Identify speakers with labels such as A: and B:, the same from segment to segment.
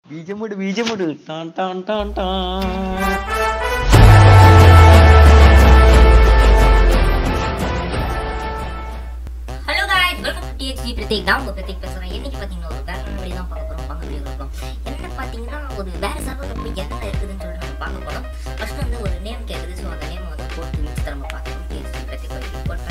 A: ബീജമിട് ബീജമിട് ടാൻ ടാൻ ടാൻ ടാൻ
B: ஹலோ காய்ஸ் வெல்கம் டு டிஎக்ஸி பிரதீக் நான் உங்க பிரதீக் பேசுறேன் இன்னைக்கு பாத்தீங்கன்னா ஒரு வேற வழி தான் பார்க்க போறோம் பார்க்க வீடியோ இருக்கோம் என்ன பாத்தீங்கன்னா ஒரு வேற சர்வர்ல போய் என்ன இருக்குதுன்னு சொல்லிட்டு நம்ம பார்க்க போறோம் ஃபர்ஸ்ட் வந்து ஒரு நேம் கேக்குது ஸோ அந்த நேம் வந்து போட்டு மிக்ஸ் நம்ம பார்க்கணும் டிஎக்ஸி பிரதீக் வழி போட்டு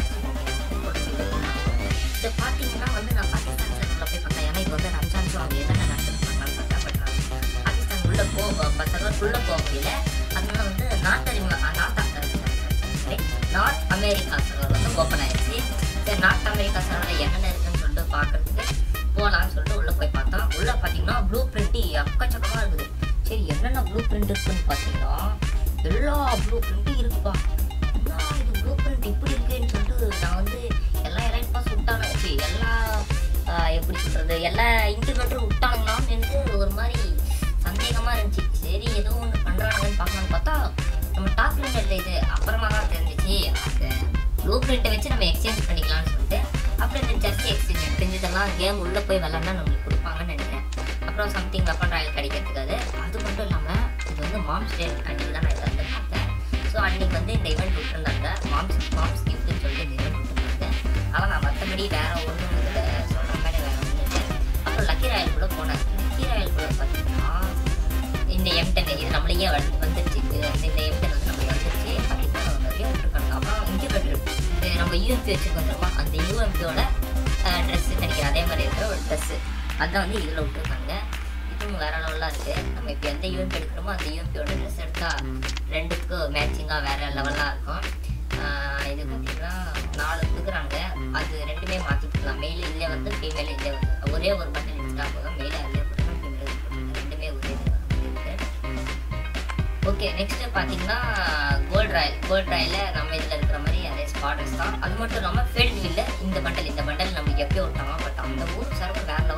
B: இது பாத்தீங்கன்னா வந்து நான் பாகிஸ்தான் சர்வர்ல போய் பார்த்தேன் ஏன்னா இப்போ வந்து ரம்ஜான் ஸோ அவங்க என்னென்ன நடக்குதுன்னு பார்க்கலாம்னு பார்த்தா பட் பாகிஸ்தான் உள்ள போ சர்வர் உள்ள போக முடியல அதனால வந்து North America North North America server வந்து ஓப்பன் ஆயிடுச்சு சரி நார்த் அமெரிக்கா சர்வரில் என்னென்ன இருக்குன்னு சொல்லிட்டு பார்க்கறதுக்கு போகலான்னு சொல்லிட்டு உள்ளே போய் பார்த்தா உள்ளே பார்த்தீங்கன்னா ப்ளூ பிரிண்ட் அக்கச்சக்கமாக இருக்குது சரி என்னென்ன ப்ளூ பிரிண்ட் இருக்குன்னு பார்த்தீங்கன்னா எல்லா ப்ளூ பிரிண்ட்டும் இருக்குப்பா என்ன இது ப்ளூ பிரிண்ட் இப்படி இருக்குன்னு சொல்லிட்டு நான் வந்து எல்லா எலைட் பாஸ் விட்டானு சரி எல்லா ஆஹ், எப்படி சொல்கிறது எல்லா இன்டிமேட்டரும் விட்டானுங்களான்னு எனக்கு ஒரு மாதிரி சந்தேகமாக இருந்துச்சு சரி ஏதோ ஒன்று பண்ணுறானுங்கன்னு பார்க்கலான்னு பார்த்தா நம்ம டாப் லிமிட்ல இது அப்புறமா தான் தெரிஞ்சிச்சு அந்த ப்ளூ பிரிண்ட்டை வச்சு நம்ம எக்ஸ்சேஞ்ச் பண்ணிக்கலாம்னு சொல்லிட்டு அப்புறம் இந்த ஜெர்சி எக்ஸ்சேஞ்ச் தெரிஞ்சதெல்லாம் கேம் உள்ளே போய் விளாட்னா நம்மளுக்கு கொடுப்பாங்கன்னு நினைக்கிறேன் அப்புறம் சம்திங் வெப்பன் ராயல் கிடைக்கிறதுக்காது அது மட்டும் இல்லாமல் இது வந்து மாம்ஸ் டே அன்னைக்கு தான் நான் இதை வந்து பார்த்தேன் ஸோ அன்னைக்கு வந்து இந்த ஈவெண்ட் விட்டுருந்தாங்க மாம்ஸ் மாம்ஸ் கிஃப்ட்னு சொல்லிட்டு இந்த ஈவெண்ட் விட்டுருந்தாங்க ஆனால் நான் மற்றபடி வேற ஒன்றும் இதில் சொல்கிற மாதிரி வேற ஒன்றும் இல்லை அப்புறம் லக்கி ராயல் கூட போனேன் லக்கி ராயல் கூட பார்த்தீங்கன்னா இந்த எம் டென் இது நம்மளையே வந்து வந்துருச்சு இது வந்து இந்த எம் டென் வந்து நம்மளுக்கு வந்துருச்சு அப்படின்னா நிறைய விட்டுருக்காங்க அப்புறம் இன்குபேட்டர் இது நம்ம யூஎம்பி வச்சுருக்கோம் தெரியுமா அந்த யூஎம்பியோட ட்ரெஸ்ஸு நினைக்கிறேன் அதே மாதிரி இருக்கிற ஒரு ட்ரெஸ்ஸு அதான் வந்து இதில் விட்டுருக்காங்க இதுவும் வேற லெவலாக இருக்குது நம்ம இப்போ எந்த யூஎம்பி எடுக்கிறோமோ அந்த யூஎம்பியோட ட்ரெஸ் எடுத்தால் ரெண்டுக்கும் மேட்சிங்காக வேற லெவலாக இருக்கும் ஆஹ் இது பார்த்தீங்கன்னா நாலு கொடுக்குறாங்க அது ரெண்டுமே மாற்றிக்கலாம் மெயில் இல்லை வந்து ஃபீமேல் இல்லை வந்து ஒரே ஒரு பட்டன் எடுத்துட்டா போதும் மெயில் அதிலே போட்டுக்கலாம் ஃபீமேல் ரெண்டுமே ஒரே இது ஓகே நெக்ஸ்ட் பார்த்தீங்கன்னா கோல்ட் ராயல் கோல்ட் ராயில் நம்ம இதில் இருக்கிற மாதிரி அதே ஸ்பாடர்ஸ் தான் அது மட்டும் இல்லாமல் ஃபேட் இல்லை இந்த பண்டல் இந்த பண்டல் நம்மளுக்கு எப்பயோ விட்டாங்க பட் அந்த ஊர் சர்வர் வேற